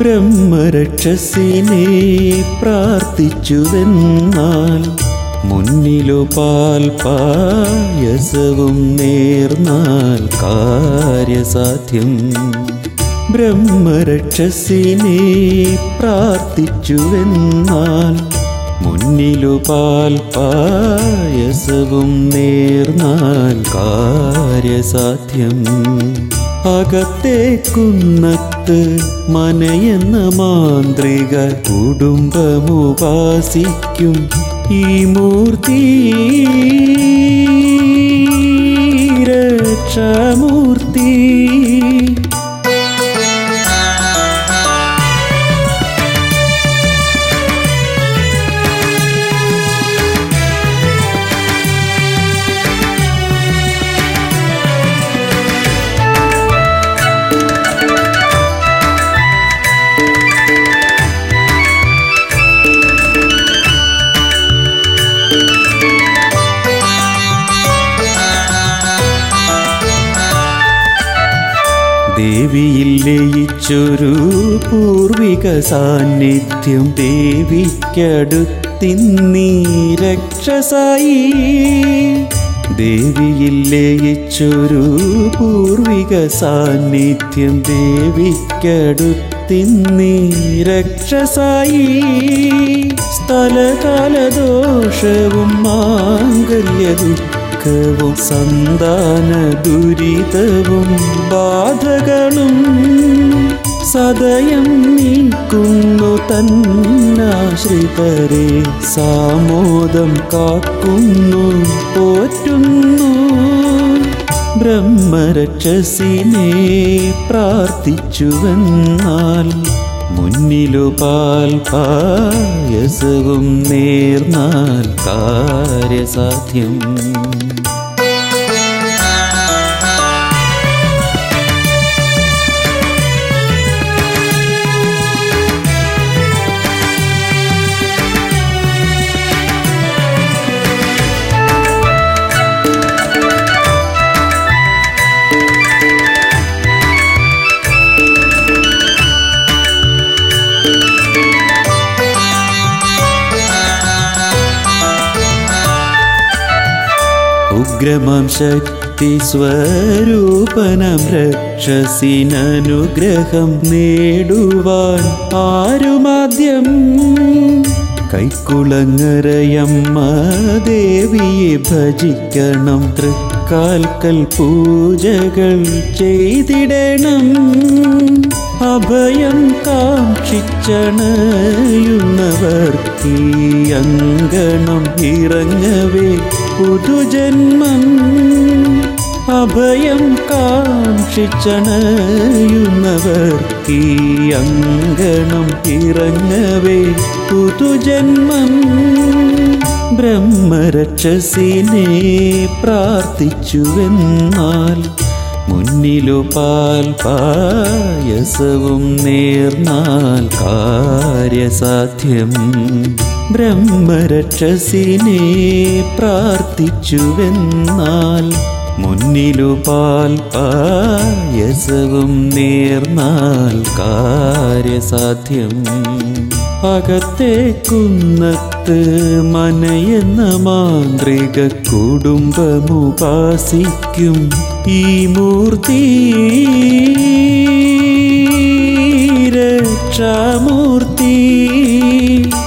ബ്രഹ്മരക്ഷസിനെ പ്രാർത്ഥിച്ചുവെന്നാൽ മുന്നിലു പാൽ പായസവും നേർന്നാൽ കാര്യസാധ്യം ബ്രഹ്മരക്ഷസിനെ പ്രാർത്ഥിച്ചുവെന്നാൽ മുന്നിലു പാൽ പായസവും നേർന്നാൽ കാര്യസാധ്യം അകത്തെ കുന്നത്ത് മനയെന്ന മാന്ത്രിക കുടുംബമുപാസിക്കും ഈ മൂർത്തി രക്ഷാമൂർത്തി ദേവിയിൽ ലയിച്ചൊരു പൂർവിക സാന്നിധ്യം ദേവിക്കടുത്തിന്നീ രക്ഷസായി ദേവിയിൽ ലയിച്ചൊരു പൂർവിക സാന്നിധ്യം ദേവിക്കടുത്തിന്നീ രക്ഷസായി സ്ഥലകാലദോഷവും മാംഗല്യ ദുഃഖവും സന്താന ദുരിതവും ബാധകളും സദയം നീക്കുന്നു തന്നാശ്രിതരെ സാമോദം കാക്കുന്നു പോറ്റുന്നു ബ്രഹ്മരക്ഷസിനെ പ്രാർത്ഥിച്ചുവെന്നാൽ മുന്നിലു പാൽ പായസവും നേർന്നാൽ കാര്യസാധ്യം ഉഗ്രമാം ശക്തി സ്വരൂപനം രക്ഷസിനനുഗ്രഹം നേടുവാൻ ആരുമാദ്യം കൈക്കുളങ്ങരയമ്മ ദേവിയെ ഭജിക്കണം തൃക്കാൽക്കൽ പൂജകൾ ചെയ്തിടണം അഭയം കാക്ഷിച്ചണയുന്നവർക്കീ അങ്കണം ഇറങ്ങവേ പുതുജന്മം അഭയം കാക്ഷിച്ചണയുന്നവർക്കീ അങ്കണം ഇറങ്ങവേ പുതുജന്മം ബ്രഹ്മരക്ഷസിനെ പ്രാർത്ഥിച്ചുവെന്നാൽ മുന്നിലു പാൽ പായസവും നേർന്നാൽ കാര്യസാധ്യം ബ്രഹ്മരക്ഷസിനെ പ്രാർത്ഥിച്ചുവെന്നാൽ മുന്നിലു പാൽ പായസവും നേർന്നാൽ കാര്യസാധ്യം അകത്തെ കുന്നത്ത് മനയെന്ന മാന്ത്രിക കുടുംബമുപാസിക്കും ഈ മൂർത്തി രക്ഷാമൂർത്തി